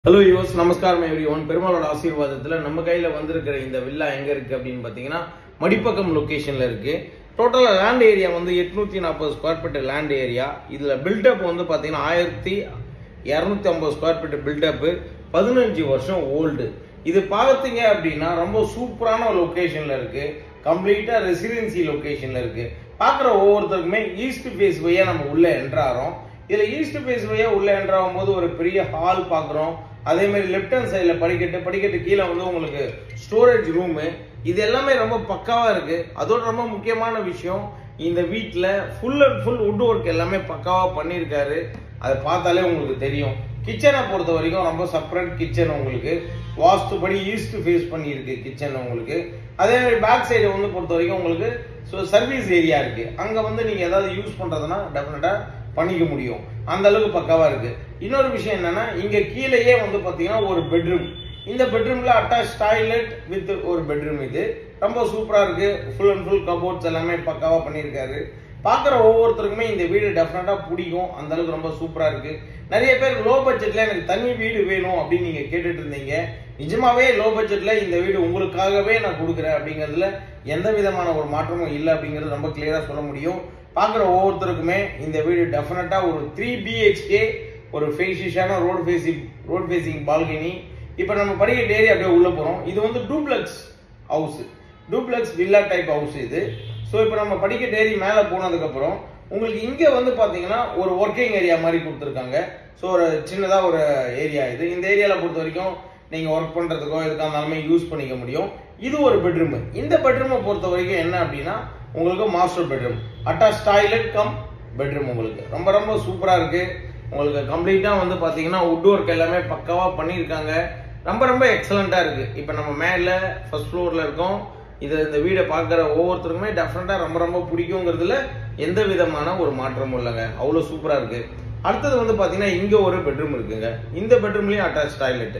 hello யுவஸ் நமஸ்காரம் every one பெருமாளோட ஆசீர்வாதத்துல நம்ம கையில வந்திருக்கிற இந்த வில்லா எங்க இருக்கு அப்படின்னு பாத்தீங்கன்னா மடிப்பக்கம் லொகேஷன்ல இருக்கு டோட்டலா லேண்ட் ஏரியா வந்து எட்நூத்தி நாற்பது ஸ்கொயர் ஃபீட் லேண்ட் ஏரியா இதுல பில்டப் வந்து பாத்தீங்கன்னா ஆயிரத்தி இரநூத்தி ஐம்பது ஸ்கொயர் ஃபீட் பில்டப் பதினஞ்சு வருஷம் ஓல்டு இது பார்த்தீங்க அப்படின்னா ரொம்ப சூப்பரான லொகேஷன்ல இருக்கு கம்ப்ளீட்டா ரெசிடென்சி லொகேஷன்ல இருக்கு பார்க்குற ஒவ்வொருத்தருக்குமே ஈஸ்ட் ஃபேஸ் வழியா நம்ம உள்ள என்ட்ராறோம் இதுல ஈஸ்ட் ஃபேஸ் வழியா உள்ள என்ட்ராகும் போது ஒரு பெரிய ஹால் பார்க்குறோம் அதே மாதிரி லெஃப்ட் ஹேண்ட் சைடில் படிக்கட்டு படிக்கட்டு கீழே வந்து உங்களுக்கு ஸ்டோரேஜ் ரூமு இது எல்லாமே ரொம்ப பக்காவா இருக்கு அதோட ரொம்ப முக்கியமான விஷயம் இந்த வீட்டில் full and full wood work எல்லாமே பக்காவா பண்ணியிருக்காரு அதை பார்த்தாலே உங்களுக்கு தெரியும் கிச்சனை பொறுத்த வரைக்கும் ரொம்ப செப்பரேட் கிச்சன் உங்களுக்கு வாஸ்துபடி ஈஸ்ட் ஃபேஸ் பண்ணியிருக்கு கிச்சன் உங்களுக்கு அதே மாதிரி பேக் சைடு வந்து பொறுத்த வரைக்கும் உங்களுக்கு சர்வீஸ் ஏரியா இருக்கு அங்க வந்து நீங்க ஏதாவது யூஸ் பண்றதுன்னா டெஃபினட்டா பண்ணிக்க முடியும் அந்த அளவுக்கு பக்காவா இருக்கு இன்னொரு விஷயம் என்னன்னா இங்க கீழேயே வந்து பாத்தீங்கன்னா ஒரு பெட்ரூம் இந்த பெட்ரூம்ல அட்டாச் டாய்லெட் வித் ஒரு பெட்ரூம் இது ரொம்ப சூப்பரா இருக்கு ஃபுல் அண்ட் ஃபுல் கபோர்ட்ஸ் எல்லாமே பக்காவா பண்ணியிருக்காரு பார்க்குற ஒவ்வொருத்தருக்குமே இந்த வீடு டெஃபினட்டா பிடிக்கும் அந்த அளவுக்கு ரொம்ப சூப்பரா இருக்கு நிறைய பேர் லோ பட்ஜெட்ல எனக்கு தனி வீடு வேணும் அப்படின்னு நீங்க கேட்டுட்டு இருந்தீங்க நிஜமாவே லோ பட்ஜெட்ல இந்த வீடு உங்களுக்காகவே நான் கொடுக்குறேன் அப்படிங்கிறதுல எந்த விதமான ஒரு மாற்றமும் இல்லை அப்படிங்கிறது ரொம்ப கிளியரா சொல்ல முடியும் பார்க்குற ஒவ்வொருத்தருக்குமே இந்த வீடு டெஃபினட்டா ஒரு த்ரீ பிஹெச்கே ஒரு ஃபேஷிஷான road facing road facing balcony இப்போ நம்ம படிக்கட்டு ஏறி அப்படியே உள்ள போறோம் இது வந்து duplex house duplex villa type house இது ஸோ இப்போ நம்ம படிக்கட்டு ஏறி மேலே போனதுக்கப்புறம் உங்களுக்கு இங்கே வந்து பார்த்தீங்கன்னா ஒரு ஒர்க்கிங் ஏரியா மாதிரி கொடுத்துருக்காங்க ஸோ ஒரு சின்னதாக ஒரு ஏரியா இது இந்த ஏரியாவில் பொறுத்த வரைக்கும் நீங்கள் ஒர்க் பண்ணுறதுக்கோ எதுக்காக இருந்தாலுமே யூஸ் பண்ணிக்க முடியும் இது ஒரு பெட்ரூம் இந்த பெட்ரூமை பொறுத்த வரைக்கும் என்ன அப்படின்னா உங்களுக்கு master bedroom attach toilet cum bedroom உங்களுக்கு ரொம்ப ரொம்ப சூப்பராக இருக்கு உங்களுக்கு கம்ப்ளீட்டாக வந்து பார்த்தீங்கன்னா வுட் ஒர்க் எல்லாமே பக்காவாக பண்ணியிருக்காங்க ரொம்ப ரொம்ப எக்ஸலண்ட்டாக இருக்கு இப்போ நம்ம மேலே ஃபர்ஸ்ட் ஃப்ளோரில் இருக்கோம் இது இந்த வீடை பார்க்குற ஒவ்வொருத்தருக்குமே டெஃபினட்டாக ரொம்ப ரொம்ப பிடிக்குங்கிறதுல எந்த விதமான ஒரு மாற்றமும் இல்லைங்க அவ்வளோ சூப்பராக இருக்கு அடுத்தது வந்து பார்த்தீங்கன்னா இங்கே ஒரு பெட்ரூம் இருக்குங்க இந்த பெட்ரூம்லேயும் அட்டாச் டாய்லெட்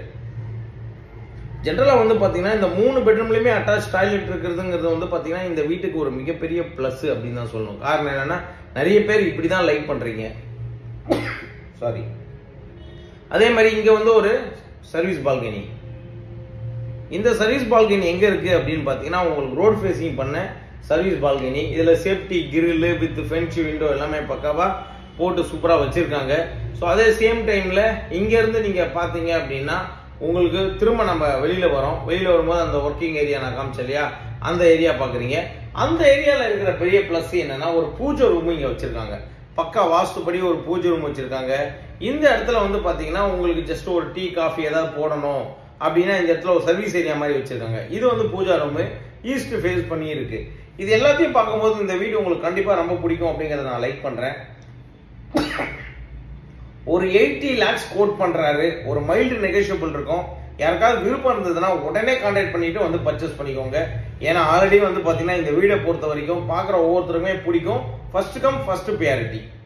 ஜென்ரலாக வந்து பார்த்தீங்கன்னா இந்த மூணு பெட்ரூம்லையுமே அட்டாச் டாய்லெட் இருக்கிறதுங்கிறது வந்து பார்த்தீங்கன்னா இந்த வீட்டுக்கு ஒரு மிகப்பெரிய ப்ளஸ் அப்படின்னு தான் சொல்லணும் காரணம் என்னன்னா நிறைய பேர் இப்படி தான் லைக் பண்ணுறீங்க சாரி அதே மாதிரி இங்கே வந்து ஒரு சர்வீஸ் பால்கனி இந்த சர்வீஸ் பால்கனி எங்க இருக்கு அப்படின்னு பாத்தீங்கன்னா உங்களுக்கு ரோட் ஃபேசிங் பண்ண சர்வீஸ் பால்கனி இதுல safety grill with fence window எல்லாமே பக்காவா போட்டு சூப்பரா வச்சிருக்காங்க ஸோ அதே சேம் டைம்ல இங்க இருந்து நீங்க பாத்தீங்க அப்படின்னா உங்களுக்கு திரும்ப நம்ம வெளியில வரோம் வெளியில வரும்போது அந்த ஒர்க்கிங் ஏரியா நான் காமிச்சேன் இல்லையா அந்த ஏரியா பாக்குறீங்க அந்த ஏரியால இருக்கிற பெரிய பிளஸ் என்னன்னா ஒரு பூஜை ரூம் இங்க வச்சிருக்காங்க பக்கா வாஸ்துப்படி ஒரு பூஜை ரூம் வச்சிருக்காங்க இந்த இடத்துல வந்து பாத்தீங்கன்னா உங்களுக்கு ஜஸ்ட் ஒரு டீ காஃபி ஏதாவது போடணும் அப்படின்னா இந்த இடத்துல ஒரு சர்வீஸ் ஏரியா மாதிரி வச்சிருக்காங்க இது வந்து பூஜா ரூம் ஈஸ்ட் ஃபேஸ் பண்ணி இருக்கு இது எல்லாத்தையும் பார்க்கும்போது இந்த வீடு உங்களுக்கு கண்டிப்பா ரொம்ப பிடிக்கும் அப்படிங்கறத நான் லைக் பண்றேன் ஒரு எயிட்டி லேக்ஸ் கோட் பண்றாரு ஒரு மைல்டு நெகோஷியபிள் இருக்கும் யாருக்காவது விருப்பம் இருந்ததுன்னா உடனே கான்டாக்ட் பண்ணிட்டு வந்து பர்ச்சேஸ் பண்ணிக்கோங்க ஏன்னா ஆல்ரெடி வந்து பாத்தீங்கன்னா இந்த வீடை பொறுத்த வரைக்கும் பார்க்குற ஒவ்வொருத்தருமே பிடிக்கும் ஃபர்ஸ்ட் கம் ஃபர்ஸ்ட் பிரியாரிட்டி